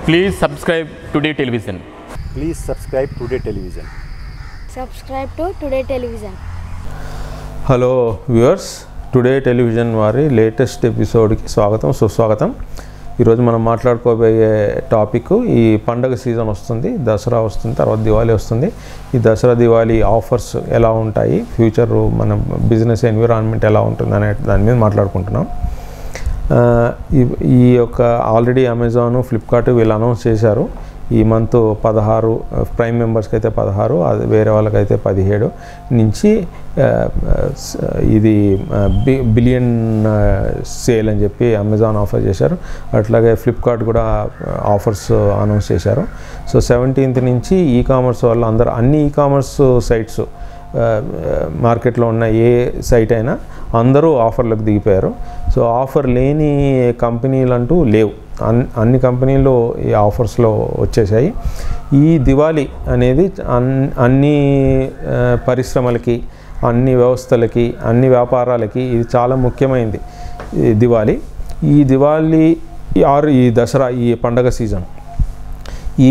Please subscribe Today Television. Please subscribe Today Television. subscribe to Today Television. Hello viewers today television వారి latest ఎపిసోడ్కి స్వాగతం సుస్వాగతం ఈరోజు మనం మాట్లాడుకోబోయే టాపిక్ ఈ పండగ సీజన్ వస్తుంది దసరా వస్తుంది తర్వాత దివాళీ వస్తుంది ఈ దసరా దివాళీ ఆఫర్స్ ఎలా ఉంటాయి ఫ్యూచర్ మన బిజినెస్ ఎన్విరాన్మెంట్ ఎలా ఉంటుంది అనే దాని మీద మాట్లాడుకుంటున్నాం ఆ, ఈ- ఈ యొక్క ఆల్రెడీ అమెజాన్ ఫ్లిప్కార్ట్ వీళ్ళు అనౌన్స్ చేశారు ఈ మంత్ పదహారు ప్రైమ్ మెంబర్స్కి అయితే పదహారు అది వేరే వాళ్ళకైతే పదిహేడు నుంచి ఆ, స- ఇది ఆ, బి బిలియన్ ఆ, సేల్ అని చెప్పి అమెజాన్ ఆఫర్ చేశారు అట్లాగే ఫ్లిప్కార్ట్ కూడా ఆఫర్స్ అనౌన్స్ చేశారు సో సెవెంటీన్త్ నుంచి ఈ కామర్స్ వాళ్ళు అందరూ అన్ని ఈ కామర్స్ సైట్స్ ఆ, మార్కెట్లో ఉన్న ఏ సైట్ అయినా అందరూ ఆఫర్లకు దిగిపోయారు సో ఆఫర్ లేని కంపెనీలు అంటూ లేవు అన్ అన్ని కంపెనీలు ఈ ఆఫర్స్లో వచ్చేసాయి ఈ దివాళీ అనేది అన్ అన్ని ఆ, పరిశ్రమలకి అన్ని వ్యవస్థలకి అన్ని వ్యాపారాలకి ఇది చాలా ముఖ్యమైనది ఈ దివాళీ ఈ దివాళీ ఆరు ఈ దసరా ఈ పండగ సీజన్ ఈ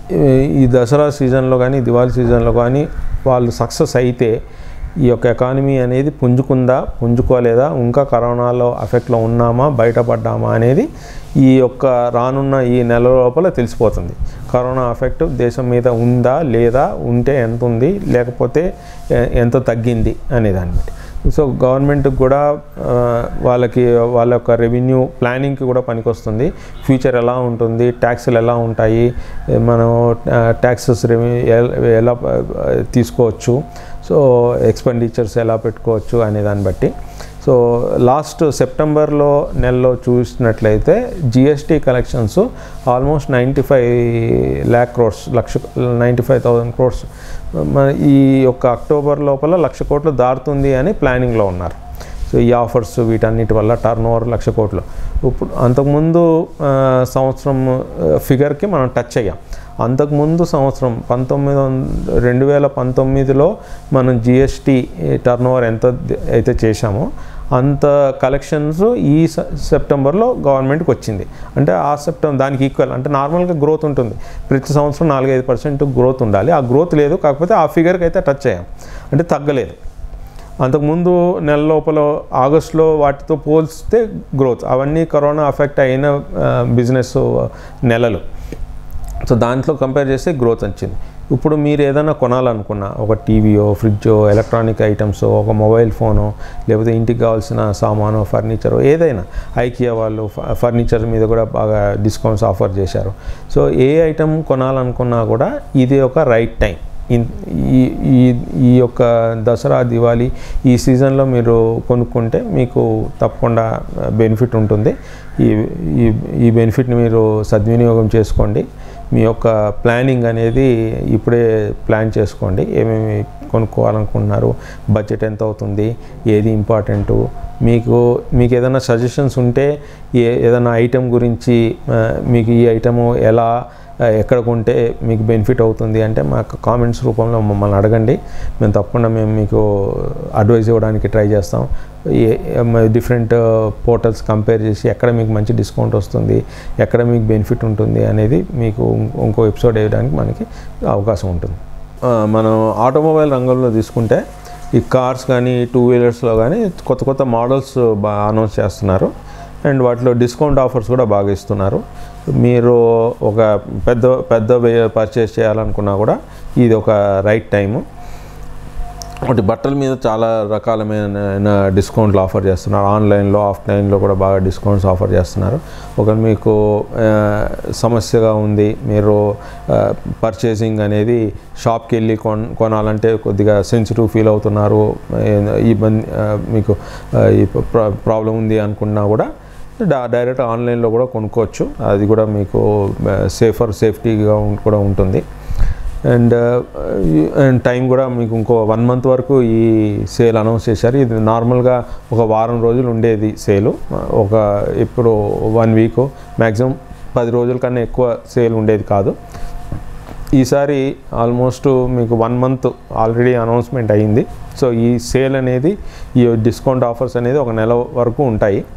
ఈ దసరా సీజన్లో కానీ దివాళీ సీజన్లో కానీ వాళ్ళు సక్సెస్ అయితే ఈ యొక్క ఎకానమీ అనేది పుంజుకుందా పుంజుకోలేదా ఇంకా కరోనాలో ఎఫెక్ట్లో ఉన్నామా బయటపడ్డామా అనేది ఈ యొక్క రానున్న ఈ నెల లోపల తెలిసిపోతుంది కరోనా ఎఫెక్ట్ దేశం మీద ఉందా లేదా ఉంటే ఎంత ఉంది లేకపోతే ఎ- ఎంత తగ్గింది అనే దాన్ని బట్టి సో గవర్నమెంట్కి కూడా ఆ, వాళ్ళకి వాళ్ళ యొక్క రెవెన్యూ ప్లానింగ్కి కూడా పనికొస్తుంది ఫ్యూచర్ ఎలా ఉంటుంది ట్యాక్స్లు ఎలా ఉంటాయి ఏ, మనం ట్యాక్సెస్ రెవెన్యూ ఎలా ఆ, తీసుకోవచ్చు సో ఎక్స్పెండిచర్స్ ఎలా పెట్టుకోవచ్చు అనే దాన్ని బట్టి సో లాస్ట్ సెప్టెంబర్లో నెలలో చూసినట్లయితే GST collections almost ninety five lakh crores లక్ష నైంటీ ఫైవ్ థౌజండ్ క్రోర్స్ మన ఈ యొక్క అక్టోబర్ లోపల లక్ష కోట్లు దాటుతుంది అని ప్లానింగ్లో ఉన్నారు సో ఈ ఆఫర్స్ వీటన్నిటి వల్ల టర్న్ ఓవర్ లక్ష కోట్లు ఇప్పుడు అంతకుముందు ఆ, సంవత్సరం ఫిగర్కి మనం టచ్ అయ్యాం అంతకుముందు సంవత్సరం పంతొమ్మిది వంద రెండు వేల పంతొమ్మిదిలో మనం జిఎస్టీ టర్న్ ఓవర్ ఎంత ది- అయితే చేశామో అంత కలెక్షన్స్ ఈ స- సెప్టెంబర్లో గవర్నమెంట్కి వచ్చింది అంటే ఆ సెప్టెంబర్ దానికి ఈక్వల్ అంటే నార్మల్గా గ్రోత్ ఉంటుంది ప్రతి సంవత్సరం నాలుగైదు పర్సెంట్ గ్రోత్ ఉండాలి ఆ గ్రోత్ లేదు కాకపోతే ఆ ఫిగర్కి అయితే టచ్ అయ్యాం అంటే తగ్గలేదు అంతకుముందు నెల లోపల ఆగస్టులో వాటితో పోల్స్తే గ్రోత్ అవన్నీ కరోనా అఫెక్ట్ అయిన బిజినెస్ నెలలు సో దాంట్లో కంపేర్ చేస్తే గ్రోత్ వచ్చింది ఇప్పుడు మీరు ఏదైనా కొనాలనుకున్నా ఒక టీవీయో ఫ్రిడ్జో ఎలక్ట్రానిక్ ఐటమ్స్ ఒక మొబైల్ ఫోను లేకపోతే ఇంటికి కావాల్సిన సామాను ఫర్నిచర్ ఏదైనా ఐకియా వాళ్ళు ఫ- ఫర్నిచర్ మీద కూడా బాగా డిస్కౌంట్స్ ఆఫర్ చేశారు సో ఏ ఐటమ్ కొనాలనుకున్నా కూడా ఇది ఒక రైట్ టైం ఇన్- ఈ ఈ ఈ యొక్క దసరా దివాళీ ఈ సీజన్లో మీరు కొనుక్కుంటే మీకు తప్పకుండా బెనిఫిట్ ఉంటుంది ఈ ఈ ఈ బెనిఫిట్ని మీరు సద్వినియోగం చేసుకోండి మీ యొక్క ప్లానింగ్ అనేది ఇప్పుడే ప్లాన్ చేసుకోండి ఏమేమి కొనుక్కోవాలనుకుంటున్నారు బడ్జెట్ ఎంత అవుతుంది ఏది ఇంపార్టెంటు మీకు మీకు ఏదైనా సజెషన్స్ ఉంటే ఏ ఏదైనా ఐటెం గురించి ఆ, మీకు ఈ ఐటము ఎలా ఆ, ఎక్కడ కొంటే మీకు బెనిఫిట్ అవుతుంది అంటే మాకు కామెంట్స్ రూపంలో మమ్మల్ని అడగండి మేము తప్పకుండా మేము మీకు అడ్వైజ్ ఇవ్వడానికి ట్రై చేస్తాం డిఫరెంట్ పోర్టల్స్ కంపేర్ చేసి ఎక్కడ మీకు మంచి డిస్కౌంట్ వస్తుంది ఎక్కడ మీకు బెనిఫిట్ ఉంటుంది అనేది మీకు ఇంకో- ఇంకో ఎపిసోడ్ వేయడానికి మనకి అవకాశం ఉంటుంది ఆ, మనం ఆటోమొబైల్ రంగంలో తీసుకుంటే ఈ కార్స్ కానీ టూ వీలర్స్లో కానీ కొత్త కొత్త మోడల్స్ బాగా అనౌన్స్ చేస్తున్నారు అండ్ వాటిలో డిస్కౌంట్ ఆఫర్స్ కూడా బాగా ఇస్తున్నారు మీరు ఒక పెద్ద పెద్ద పర్చేస్ చేయాలనుకున్నా కూడా ఇది ఒక రైట్ టైము ఒకటి బట్టల మీద చాలా రకాలమైన డిస్కౌంట్లు ఆఫర్ చేస్తున్నారు ఆన్లైన్లో ఆఫ్లైన్లో కూడా బాగా డిస్కౌంట్స్ ఆఫర్ చేస్తున్నారు ఒక మీకు ఆ, సమస్యగా ఉంది మీరు పర్చేసింగ్ అనేది షాప్కి వెళ్ళి కొన్ కొనాలంటే కొద్దిగా సెన్సిటివ్ ఫీల్ అవుతున్నారు ఏ- ఇబ్బంది ఆ, మీకు ఆ, ఈ ప్రాబ్లం ఉంది అనుకున్నా కూడా డా- డైరెక్ట్ ఆన్లైన్లో కూడా కొనుక్కోవచ్చు అది కూడా మీకు సేఫర్ సేఫ్టీగా ఉం- కూడా ఉంటుంది అండ్ అండ్ టైం కూడా మీకు ఇంకో వన్ మంత్ వరకు ఈ సేల్ అనౌన్స్ చేశారు ఇది నార్మల్గా ఒక వారం రోజులు ఉండేది సేలు ఒక ఇప్పుడు వన్ వీక్ మ్యాక్సిమం పది రోజుల కన్నా ఎక్కువ సేల్ ఉండేది కాదు ఈసారి ఆల్మోస్ట్ మీకు వన్ మంత్ ఆల్రెడీ అనౌన్స్మెంట్ అయ్యింది సో ఈ సేల్ అనేది ఈ డిస్కౌంట్ ఆఫర్స్ అనేది ఒక నెల వరకు ఉంటాయి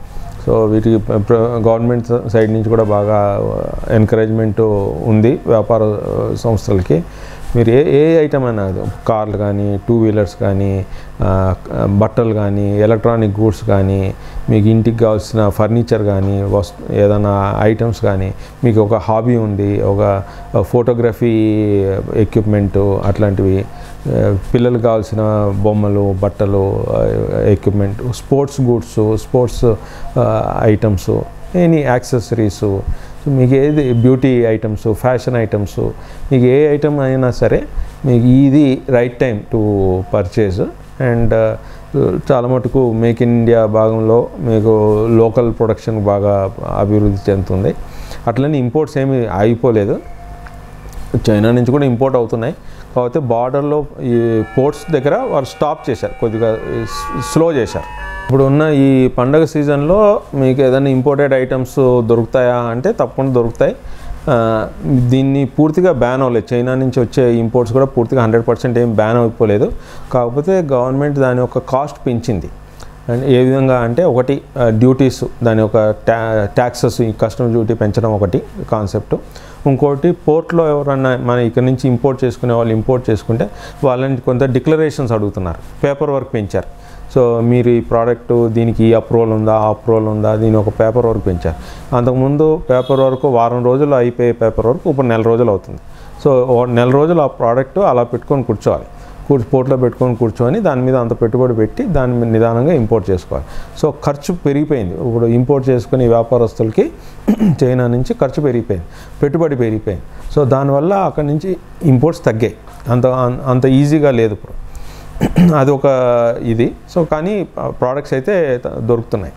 సో వీటికి గవర్నమెంట్ సైడ్ నుంచి కూడా బాగా ఎంకరేజ్మెంట్ ఉంది వ్యాపార ఆ, సంస్థలకి మీరు ఏ ఏ ఐటమ్ అయినా అది కార్లు కానీ టూ వీలర్స్ కానీ ఆ, బట్టలు కానీ ఎలక్ట్రానిక్ గూడ్స్ కానీ మీకు ఇంటికి కావాల్సిన ఫర్నిచర్ కానీ వస్తు ఏదైనా ఐటమ్స్ కానీ మీకు ఒక హాబీ ఉంది ఒక ఫోటోగ్రఫీ ఎక్విప్మెంట్ అట్లాంటివి ఆ, పిల్లలకు కావాల్సిన బొమ్మలు బట్టలు equipment sports goods sports items any accessories మీకు ఏది బ్యూటీ ఐటమ్స్ ఫ్యాషన్ ఐటమ్స్ మీకు ఏ ఐటమ్ అయినా సరే మీకు ఇది right time to purchase and చాలా మటుకు మేక్ ఇన్ ఇండియా భాగంలో మీకు లోకల్ ప్రొడక్షన్ బాగా అభివృద్ధి చెందుతుంది అట్లనే ఇంపోర్ట్స్ ఏమీ ఆగిపోలేదు చైనా నుంచి కూడా ఇంపోర్ట్ అవుతున్నాయి కాకపోతే బార్డర్లో ఈ పోర్ట్స్ దగ్గర వారు స్టాప్ చేశారు కొద్దిగా స్లో చేశారు ఇప్పుడు ఉన్న ఈ పండగ సీజన్లో మీకు ఏదైనా ఇంపోర్టెడ్ ఐటమ్స్ దొరుకుతాయా అంటే తప్పకుండా దొరుకుతాయి ఆ, దీన్ని పూర్తిగా బ్యాన్ అవ్వలేదు చైనా నుంచి వచ్చే ఇంపోర్ట్స్ కూడా పూర్తిగా హండ్రెడ్ పర్సెంట్ ఏం బ్యాన్ అయిపోలేదు కాకపోతే గవర్నమెంట్ దాని యొక్క కాస్ట్ పెంచింది అండ్ ఏ విధంగా అంటే ఒకటి డ్యూటీస్ దాని యొక్క ట్యా ట్యాక్సెస్ ఈ కస్టమ్ డ్యూటీ పెంచడం ఒకటి కాన్సెప్ట్ ఇంకోటి పోర్ట్లో ఎవరన్నా మన ఇక్కడ నుంచి ఇంపోర్ట్ చేసుకునే వాళ్ళు ఇంపోర్ట్ చేసుకుంటే వాళ్ళని కొంత డిక్లరేషన్స్ అడుగుతున్నారు పేపర్ వర్క్ పెంచారు సో మీరు ఈ ప్రోడక్ట్ దీనికి ఈ అప్రూవల్ ఉందా ఆ అప్రూవల్ ఉందా దీని ఒక పేపర్ వర్క్ పెంచారు అంతకుముందు పేపర్ వర్క్ వారం రోజులు అయిపోయే పేపర్ వర్క్ ఇప్పుడు నెల రోజులు అవుతుంది సో ఓ నెల రోజులు ఆ ప్రోడక్ట్ అలా పెట్టుకొని కూర్చోవాలి కూర్చు పోర్ట్లో పెట్టుకొని కూర్చొని దాని మీద అంత పెట్టుబడి పెట్టి దాని మీద నిదానంగా ఇంపోర్ట్ చేసుకోవాలి సో ఖర్చు పెరిగిపోయింది ఇప్పుడు ఇంపోర్ట్ చేసుకునే వ్యాపారస్తులకి చైనా నుంచి ఖర్చు పెరిగిపోయింది పెట్టుబడి పెరిగిపోయింది సో దానివల్ల అక్కడి నుంచి ఇంపోర్ట్స్ తగ్గాయి అంత అం- అంత ఈజీగా లేదు ఇప్పుడు అది ఒక ఇది సో కానీ ప్రోడక్ట్స్ అయితే త- దొరుకుతున్నాయి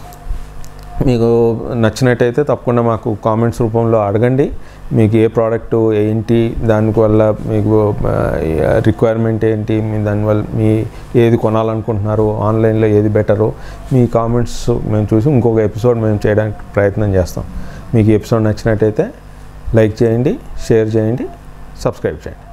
మీకు నచ్చినట్టయితే తప్పకుండా మాకు కామెంట్స్ రూపంలో అడగండి మీకు ఏ ప్రోడక్ట్ ఏంటి దానివల్ల మీకు రిక్వైర్మెంట్ ఏంటి మీ దానివల్ల మీ ఏది కొనాలనుకుంటున్నారు ఆన్లైన్లో ఏది బెటరు మీ కామెంట్స్ మేము చూసి ఇంకొక ఎపిసోడ్ మేము చేయడానికి ప్రయత్నం చేస్తాం మీకు ఈ ఎపిసోడ్ నచ్చినట్టయితే లైక్ చేయండి షేర్ చేయండి సబ్స్క్రైబ్ చేయండి